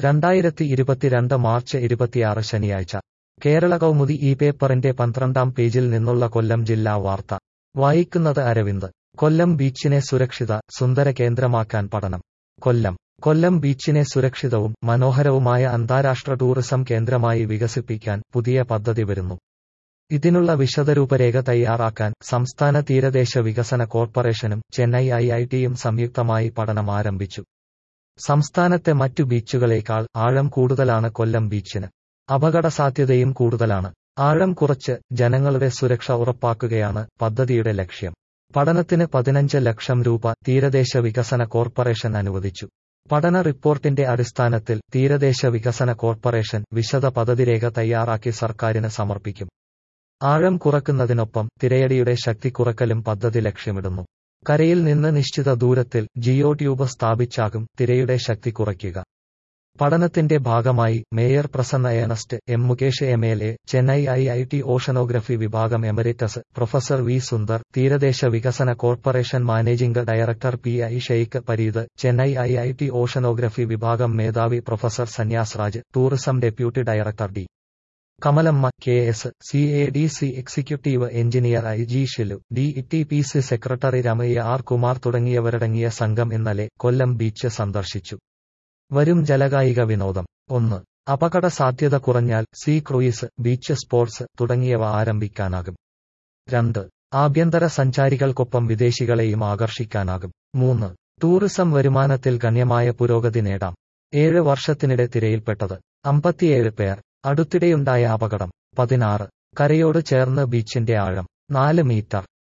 രണ്ടായിരത്തി ഇരുപത്തിരണ്ട് മാർച്ച് ഇരുപത്തിയാറ് ശനിയാഴ്ച കേരള കൗമുദി ഈ പേപ്പറിന്റെ പന്ത്രണ്ടാം പേജിൽ നിന്നുള്ള കൊല്ലം ജില്ലാ വാർത്ത വായിക്കുന്നത് അരവിന്ദ് കൊല്ലം ബീച്ചിനെ സുരക്ഷിത സുന്ദര കേന്ദ്രമാക്കാൻ പഠനം കൊല്ലം കൊല്ലം ബീച്ചിനെ സുരക്ഷിതവും മനോഹരവുമായ അന്താരാഷ്ട്ര ടൂറിസം കേന്ദ്രമായി വികസിപ്പിക്കാൻ പുതിയ പദ്ധതി വരുന്നു ഇതിനുള്ള വിശദരൂപരേഖ തയ്യാറാക്കാൻ സംസ്ഥാന തീരദേശ വികസന കോർപ്പറേഷനും ചെന്നൈ ഐ ഐ ടിയും സംയുക്തമായി പഠനം ആരംഭിച്ചു സംസ്ഥാനത്തെ മറ്റു ബീച്ചുകളേക്കാൾ ആഴം കൂടുതലാണ് കൊല്ലം ബീച്ചിന് അപകട സാധ്യതയും കൂടുതലാണ് ആഴം കുറച്ച് ജനങ്ങളുടെ സുരക്ഷ ഉറപ്പാക്കുകയാണ് പദ്ധതിയുടെ ലക്ഷ്യം പഠനത്തിന് പതിനഞ്ച് ലക്ഷം രൂപ തീരദേശ വികസന കോർപ്പറേഷൻ അനുവദിച്ചു പഠന റിപ്പോർട്ടിന്റെ അടിസ്ഥാനത്തിൽ തീരദേശ വികസന കോർപ്പറേഷൻ വിശദ പദ്ധതിരേഖ തയ്യാറാക്കി സർക്കാരിന് സമർപ്പിക്കും ആഴം കുറക്കുന്നതിനൊപ്പം തിരയടിയുടെ ശക്തി കുറക്കലും പദ്ധതി ലക്ഷ്യമിടുന്നു കരയിൽ നിന്ന് നിശ്ചിത ദൂരത്തിൽ ജിയോ ട്യൂബ് സ്ഥാപിച്ചാകും തിരയുടെ ശക്തി കുറയ്ക്കുക പഠനത്തിന്റെ ഭാഗമായി mayor Prasanna Ernest M Mukesh M L A Chennai I I T oceanography വിഭാഗം എമറിറ്റസ് പ്രൊഫസർ വി സുന്ദർ തീരദേശ വികസന corporation managing director P I Sheikh Pareed Chennai I I T oceanography വിഭാഗം മേധാവി professor Sanyas Raj tourism deputy director D Kamalamma K S C A D C executive engineer I G Shilu D T P C secretary Ramayya R Kumar തുടങ്ങിയവരടങ്ങിയ സംഘം ഇന്നലെ കൊല്ലം beach സന്ദർശിച്ചു വരും ജലകായിക വിനോദം ഒന്ന് അപകട സാധ്യത കുറഞ്ഞാൽ സീ ക്രൂയിസ് ബീച്ച് സ്പോർട്സ് തുടങ്ങിയവ ആരംഭിക്കാനാകും രണ്ട് ആഭ്യന്തര സഞ്ചാരികൾക്കൊപ്പം വിദേശികളെയും ആകർഷിക്കാനാകും മൂന്ന് ടൂറിസം വരുമാനത്തിൽ ഗണ്യമായ പുരോഗതി നേടാം ഏഴ് വർഷത്തിനിടെ തിരയിൽപ്പെട്ടത് അമ്പത്തിയേഴ് പേർ അടുത്തിടെയുണ്ടായ അപകടം പതിനാറ് കരയോട് ചേർന്ന് ബീച്ചിന്റെ ആഴം നാല് മീറ്റർ